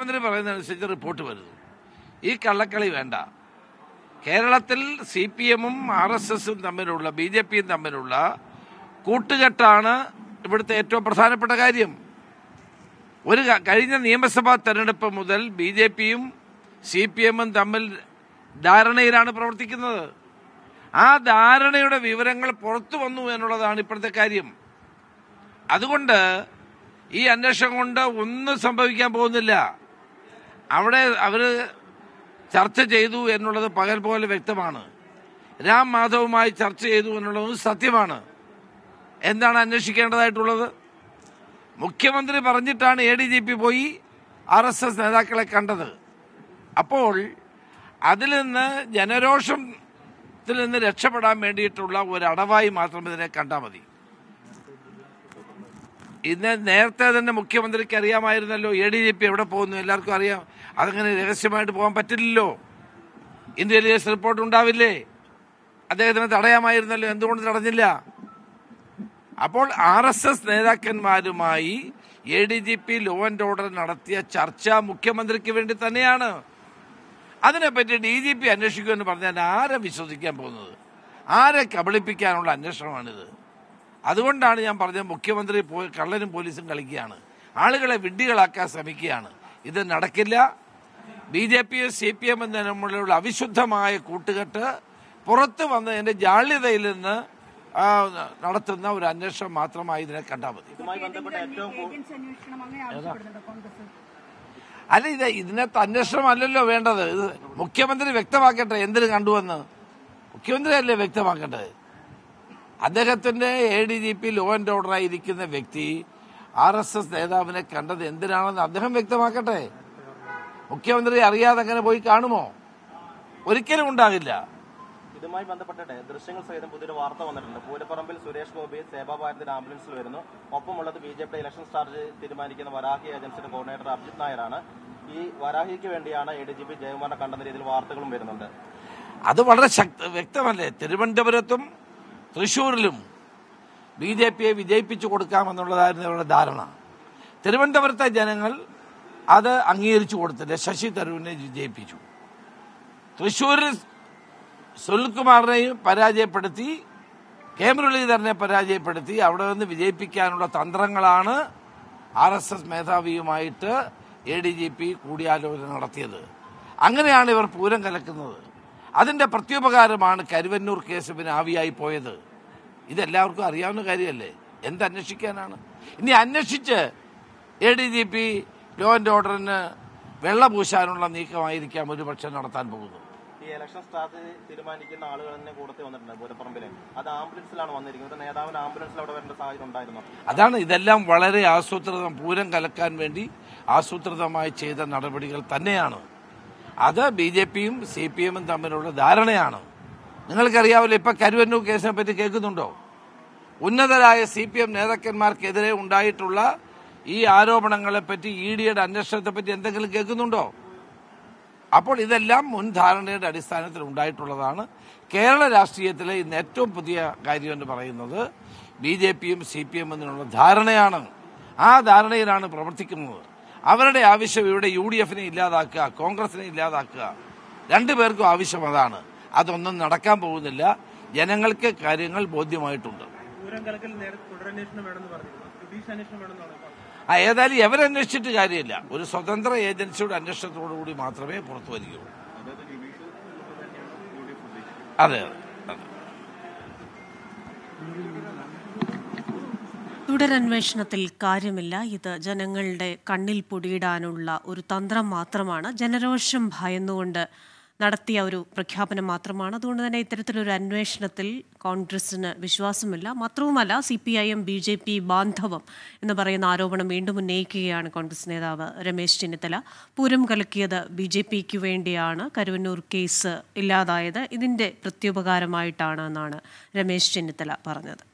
മുഖ്യമന്ത്രി പറയുന്നതനുസരിച്ച് റിപ്പോർട്ട് വരുന്നു ഈ കള്ളക്കളി വേണ്ട കേരളത്തിൽ സി പി എമ്മും ആർ എസ് എസും തമ്മിലുള്ള ബി ജെ പിയും തമ്മിലുള്ള കൂട്ടുകെട്ടാണ് ഇവിടുത്തെ ഏറ്റവും പ്രധാനപ്പെട്ട കാര്യം ഒരു ക- കഴിഞ്ഞ നിയമസഭാ തെരഞ്ഞെടുപ്പ് മുതൽ ബി ജെ പിയും സി പി എമ്മും തമ്മിൽ ധാരണയിലാണ് പ്രവർത്തിക്കുന്നത് ആ ധാരണയുടെ വിവരങ്ങൾ പുറത്തു വന്നു എന്നുള്ളതാണ് ഇപ്പോഴത്തെ കാര്യം അതുകൊണ്ട് ഈ അന്വേഷണം കൊണ്ട് ഒന്നും സംഭവിക്കാൻ പോകുന്നില്ല അവിടെ അവര് ചർച്ച ചെയ്തു എന്നുള്ളത് പകൽ പോലെ വ്യക്തമാണ് രാം മാധവുമായി ചർച്ച ചെയ്തു എന്നുള്ളത് സത്യമാണ് എന്താണ് അന്വേഷിക്കേണ്ടതായിട്ടുള്ളത് മുഖ്യമന്ത്രി പറഞ്ഞിട്ടാണ് എ ഡി ജി പി പോയി ആർ എസ് എസ് നേതാക്കളെ കണ്ടത് അപ്പോൾ അതിൽ നിന്ന് ജനരോഷത്തിൽ നിന്ന് രക്ഷപ്പെടാൻ വേണ്ടിയിട്ടുള്ള ഒരു അടവായി മാത്രം ഇതിനെ കണ്ടാൽ മതി ഇന്ന് നേരത്തെ തന്നെ മുഖ്യമന്ത്രിക്ക് അറിയാമായിരുന്നല്ലോ എ ഡി ജി പി എവിടെ പോകുന്നു എല്ലാവർക്കും അറിയാം അതങ്ങനെ രഹസ്യമായിട്ട് പോകാൻ പറ്റില്ലല്ലോ ഇന്ത്യയിലെ റിപ്പോർട്ട് ഉണ്ടാവില്ലേ അദ്ദേഹത്തിന് തടയാമായിരുന്നല്ലോ എന്തുകൊണ്ട് തടഞ്ഞില്ല അപ്പോൾ ആർ എസ് എസ് നേതാക്കന്മാരുമായി A D G P law and order നടത്തിയ ചർച്ച മുഖ്യമന്ത്രിക്ക് വേണ്ടി തന്നെയാണ് അതിനെപ്പറ്റി ഡി ജി പി അന്വേഷിക്കുമെന്ന് പറഞ്ഞാൽ ആരെ വിശ്വസിക്കാൻ പോകുന്നത് ആരെ കബളിപ്പിക്കാനുള്ള അന്വേഷണമാണിത് അതുകൊണ്ടാണ് ഞാൻ പറഞ്ഞത് മുഖ്യമന്ത്രി പോയി കള്ളനും പോലീസും കളിക്കുകയാണ് ആളുകളെ വിഡ്ഢികളാക്കാൻ ശ്രമിക്കുകയാണ് ഇത് നടക്കില്ല ബി ജെ പിയും സി പി എമ്മും തമ്മിലുള്ള അവിശുദ്ധമായ കൂട്ടുകെട്ട് പുറത്തു വന്നതിന്റെ ജാള്യതയിൽ നിന്ന് ആ, നടത്തുന്ന ഒരു അന്വേഷണം മാത്രമായി ഇതിനെ കണ്ടാൽ മതി ഇതുമായി ബന്ധപ്പെട്ട ഏറ്റവും കൂ- ഏജൻസി അന്വേഷണം അങ്ങനെ ആവശ്യപ്പെടുന്നുണ്ടോ കോൺഗ്രസ് അല്ല ഇത് ഇതിനകത്ത് അന്വേഷണം അല്ലല്ലോ വേണ്ടത് ഇത് മുഖ്യമന്ത്രി വ്യക്തമാക്കട്ടെ എന്തിനു കണ്ടുവന്ന് മുഖ്യമന്ത്രി അല്ലേ വ്യക്തമാക്കട്ടെ അദ്ദേഹത്തിന്റെ A D G P law and order ആയിരിക്കുന്ന വ്യക്തി ആർ എസ് എസ് നേതാവിനെ കണ്ടത് എന്തിനാണെന്ന് അദ്ദേഹം വ്യക്തമാക്കട്ടെ മുഖ്യമന്ത്രി അറിയാതെ അങ്ങനെ പോയി കാണുമോ ഒരിക്കലും ഉണ്ടാകില്ല ഇതുമായി ബന്ധപ്പെട്ടിട്ട് ദൃശ്യങ്ങൾ സഹിതം പുതിയൊരു വാർത്ത വന്നിട്ടുണ്ട് പൂരപ്പറമ്പിൽ സുരേഷ് ഗോപി സേവാഭാരതിന്റെ ആംബുലൻസിൽ വരുന്നു ഒപ്പമുള്ളത് ബി ജെ പിയുടെ ഇലക്ഷൻ സ്ട്രാറ്റജി തീരുമാനിക്കുന്ന വരാഹി ഏജൻസിയുടെ കോർഡിനേറ്റർ അഭിജിത് നായരാണ് ഈ വരാഹിക്ക് വേണ്ടിയാണ് എ ഡി ജി പി ജയകുമാറിനെ കണ്ടെന്ന രീതിയിൽ വാർത്തകളും വരുന്നുണ്ട് അത് വളരെ ശക്ത വ്യക്തമല്ലേ തിരുവനന്തപുരത്തും തൃശൂരിലും ബി ജെ പിയെ വിജയിപ്പിച്ചു കൊടുക്കാമെന്നുള്ളതായിരുന്നു അവരുടെ ധാരണ തിരുവനന്തപുരത്തെ ജനങ്ങൾ അത് അംഗീകരിച്ചു കൊടുത്തില്ല ശശി തരൂരിനെ വിജയിപ്പിച്ചു തൃശൂരിൽ സുനിൽകുമാറിനെയും പരാജയപ്പെടുത്തി കെ മുരളീധരനെ പരാജയപ്പെടുത്തി അവിടെ നിന്ന് വിജയിപ്പിക്കാനുള്ള തന്ത്രങ്ങളാണ് ആർ എസ് എസ് മേധാവിയുമായിട്ട് എ ഡി ജി പി കൂടിയാലോചന നടത്തിയത് അങ്ങനെയാണ് ഇവർ പൂരം കലക്കുന്നത് അതിന്റെ പ്രത്യുപകാരമാണ് കരുവന്നൂർ കേസ് പിന്നെ ആവിയായി പോയത് ഇതെല്ലാവർക്കും അറിയാവുന്ന കാര്യമല്ലേ എന്ത് അന്വേഷിക്കാനാണ് ഇനി അന്വേഷിച്ച് A D G P law and ഓർഡറിന് വെള്ള പൂശാനുള്ള നീക്കമായിരിക്കാം ഒരുപക്ഷെ നടത്താൻ പോകുന്നത് ഈ ഇലക്ഷൻ സ്ട്രാറ്റജി തീരുമാനിക്കുന്ന ആളുകൾ തന്നെ കൂടത്തിൽ വന്നിട്ടുണ്ട് പൂരപ്പറമ്പില് അത് ആംബുലൻസിലാണ് വന്നിരിക്കുന്നത് ഒരു നേതാവിന് ആംബുലൻസിൽ അവിടെ വരേണ്ട സാഹചര്യം ഉണ്ടായിരുന്നു അതാണ് ഇതെല്ലാം വളരെ ആസൂത്രിതം പൂരം കലക്കാൻ വേണ്ടി ആസൂത്രിതമായി ചെയ്ത നടപടികൾ തന്നെയാണ് അത് ബി ജെ പിയും സി പി എമ്മും തമ്മിലുള്ള ധാരണയാണ് നിങ്ങൾക്കറിയാവില്ല ഇപ്പൊ കരുവന്നൂർ കേസിനെ പറ്റി കേൾക്കുന്നുണ്ടോ ഉന്നതരായ സി പി എം നേതാക്കന്മാർക്കെതിരെ ഉണ്ടായിട്ടുള്ള ഈ ആരോപണങ്ങളെ പറ്റി ഇ ഡിയുടെ അന്വേഷണത്തെ പറ്റി എന്തെങ്കിലും കേൾക്കുന്നുണ്ടോ അപ്പോൾ ഇതെല്ലാം മുൻ ധാരണയുടെ അടിസ്ഥാനത്തിൽ ഉണ്ടായിട്ടുള്ളതാണ് കേരള രാഷ്ട്രീയത്തിലെ ഇന്ന് ഏറ്റവും പുതിയ കാര്യം എന്ന് പറയുന്നത് ബി ജെ പിയും സി പി എമ്മും തമ്മിലുള്ള ധാരണയാണ് ആ ധാരണയിലാണ് പ്രവർത്തിക്കുന്നത് അവരുടെ ആവശ്യം ഇവിടെ യു ഡി എഫിനെ ഇല്ലാതാക്കുക കോൺഗ്രസിനെ ഇല്ലാതാക്കുക രണ്ടുപേർക്കും ആവശ്യം അതാണ് അതൊന്നും നടക്കാൻ പോകുന്നില്ല ജനങ്ങൾക്ക് കാര്യങ്ങൾ ബോധ്യമായിട്ടുണ്ട് പൂരം കലക്കൽ നേരെ തുടരന്വേഷണം വേണമെന്ന് പറഞ്ഞിരുന്നു ജുഡീഷ്യൽ അന്വേഷണം വേണമെന്നാണ് പറഞ്ഞത് ആ ഏതായാലും എവരന്വേഷിച്ചിട്ട് കാര്യമില്ല ഒരു സ്വതന്ത്ര ഏജൻസിയുടെ അന്വേഷണത്തോടു കൂടി മാത്രമേ പുറത്തു വരികയുള്ളൂ അതെ അതെ അതെ തുടരന്വേഷണത്തിൽ കാര്യമില്ല ഇത് ജനങ്ങളുടെ കണ്ണിൽ പൊടിയിടാനുള്ള ഒരു തന്ത്രം മാത്രമാണ് ജനരോഷം ഭയന്നുകൊണ്ട് നടത്തിയ ഒരു പ്രഖ്യാപനം മാത്രമാണ് അതുകൊണ്ട് തന്നെ ഇത്തരത്തിലൊരു അന്വേഷണത്തിൽ കോൺഗ്രസിന് വിശ്വാസമില്ല മാത്രവുമല്ല C P I M B J P ബാന്ധവം എന്ന് പറയുന്ന ആരോപണം വീണ്ടും ഉന്നയിക്കുകയാണ് കോൺഗ്രസ് നേതാവ് രമേശ് ചെന്നിത്തല പൂരം കലക്കിയത് ബി ജെ പിക്ക് വേണ്ടിയാണ് കരുവന്നൂർ കേസ് ഇല്ലാതായത് ഇതിന്റെ പ്രത്യുപകാരമായിട്ടാണ് എന്നാണ് രമേശ് ചെന്നിത്തല പറഞ്ഞത്